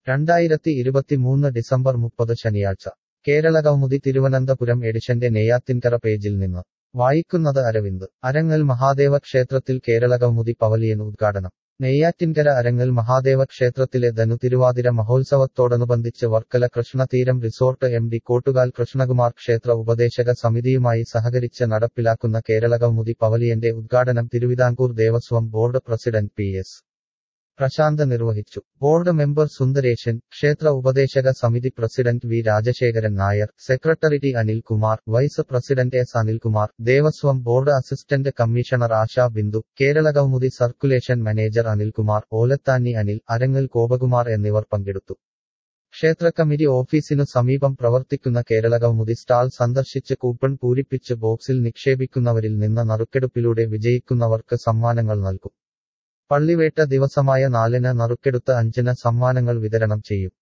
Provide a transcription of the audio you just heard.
രണ്ടായിരത്തി ഇരുപത്തിമൂന്ന് ഡിസംബർ മുപ്പത് ശനിയാഴ്ച കേരളകൗമുദി തിരുവനന്തപുരം എഡിഷന്റെ നെയ്യാത്തിൻകര പേജിൽ നിന്ന് വായിക്കുന്നത് അരവിന്ദ് അരങ്ങൽ മഹാദേവ ക്ഷേത്രത്തിൽ കേരളകൗമുദി പവലിയൻ ഉദ്ഘാടനം നെയ്യാറ്റിൻകര അരങ്ങൽ മഹാദേവ ക്ഷേത്രത്തിലെ ധനു തിരുവാതിര മഹോത്സവത്തോടനുബന്ധിച്ച് Varkala Krishnatheeram resort M D Kottukal Krishnakumar ക്ഷേത്ര ഉപദേശക സമിതിയുമായി സഹകരിച്ച് നടപ്പിലാക്കുന്ന കേരളകൗമുദി പവലിയന്റെ ഉദ്ഘാടനം Thiruvithamkoor Devaswom board president P S Prasanth നിർവഹിച്ചു ബോർഡ് മെമ്പർ സുന്ദരേശൻ ക്ഷേത്ര ഉപദേശക സമിതി president V Rajasekharan Nair secretary T Anilkumar vice president S Anilkumar Devaswom board assistant commissioner Asha Bindu Keralakaumudi circulation manager Anilkumar Olathani Anil Arangal Gopakumar എന്നിവർ പങ്കെടുത്തു ക്ഷേത്ര കമ്മിറ്റി ഓഫീസിനു സമീപം പ്രവർത്തിക്കുന്ന കേരളകൗമുദി സ്റ്റാൾ സന്ദർശിച്ച് കൂപ്പൺ പൂരിപ്പിച്ച് ബോക്സിൽ നിക്ഷേപിക്കുന്നവരിൽ നിന്ന് നറുക്കെടുപ്പിലൂടെ വിജയിക്കുന്നവർക്ക് സമ്മാനങ്ങൾ നൽകും പള്ളിവേട്ട ദിവസമായ നാലിന് നറുക്കെടുത്ത് അഞ്ചിന് സമ്മാനങ്ങൾ വിതരണം ചെയ്യും